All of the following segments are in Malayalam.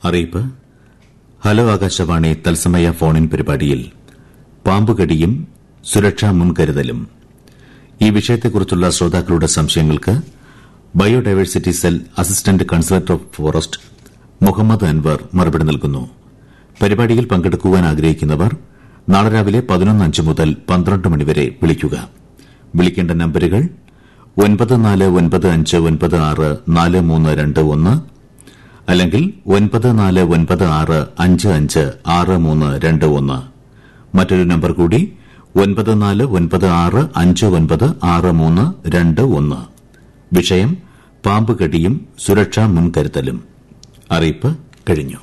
അറിയിപ്പ് ഹലോ ആകാശവാണി തത്സമയ ഫോണിൻ പരിപാടിയിൽ പാമ്പുകടിയും സുരക്ഷാ മുൻകരുതലും ഈ വിഷയത്തെക്കുറിച്ചുള്ള ശ്രോതാക്കളുടെ സംശയങ്ങൾക്ക് biodiversity cell assistant conservator of forest Muhammad Anwar മറുപടി നൽകുന്നു പരിപാടിയിൽ പങ്കെടുക്കുവാൻ ആഗ്രഹിക്കുന്നവർ നാളെ രാവിലെ പതിനൊന്ന് അഞ്ച് മുതൽ പന്ത്രണ്ട് മണിവരെ വിളിക്കുക വിളിക്കേണ്ട നമ്പരുകൾ ഒൻപത് നാല് ഒൻപത് അഞ്ച് ഒൻപത് ആറ് നാല് മൂന്ന് രണ്ട് ഒന്ന് അല്ലെങ്കിൽ ഒൻപത് നാല് ഒൻപത് ആറ് അഞ്ച് അഞ്ച് ആറ് മൂന്ന് രണ്ട് ഒന്ന് മറ്റൊരു നമ്പർ കൂടി ഒൻപത് നാല് ഒൻപത് ആറ് അഞ്ച് ഒൻപത് ആറ് മൂന്ന് രണ്ട് ഒന്ന് വിഷയം പാമ്പ് കടിയും സുരക്ഷാ മുൻകരുതലും അറിയിപ്പ് കഴിഞ്ഞു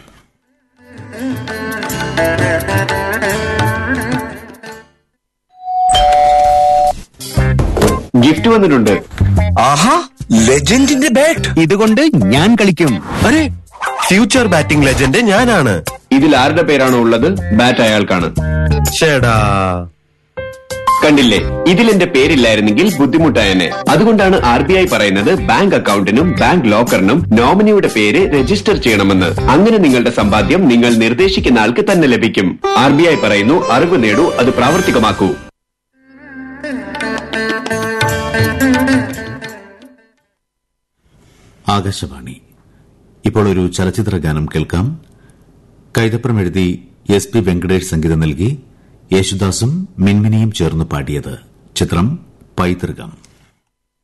ഗിഫ്റ്റ് വന്നിട്ടുണ്ട് ആഹാ ലെജൻഡിന്റെ ബാറ്റ് ഇതുകൊണ്ട് ഞാൻ കളിക്കും അരെ ഫ്യൂച്ചർ ബാറ്റിംഗ് ലെജൻഡ് ഞാനാണ് ഇതിൽ ആരുടെ പേരാണോ ഉള്ളത് ബാറ്റ് അയാൾക്കാണ് ചേടാ കണ്ടില്ലേ ഇതിൽ എന്റെ പേരില്ലായിരുന്നെങ്കിൽ ബുദ്ധിമുട്ടായനെ അതുകൊണ്ടാണ് ആർ ബി ഐ പറയുന്നത് ബാങ്ക് അക്കൌണ്ടിനും ബാങ്ക് ലോക്കറിനും നോമിനിയുടെ പേര് രജിസ്റ്റർ ചെയ്യണമെന്ന് അങ്ങനെ നിങ്ങളുടെ സമ്പാദ്യം നിങ്ങൾ നിർദ്ദേശിക്കുന്ന ആൾക്ക് തന്നെ ലഭിക്കും ആർ ബി ഐ പറയുന്നു അറിവ് നേടൂ അത് പ്രാവർത്തികമാക്കൂ ആകാശവാണി ഇപ്പോൾ ഒരു ചലച്ചിത്ര ഗാനം കേൾക്കാം കൈതപ്രം എഴുതി എസ് പി വെങ്കടേഷ് സംഗീതം നൽകി യേശുദാസും മിൻമിനിയും ചേർന്ന് പാടിയത് ചിത്രം പൈതൃകം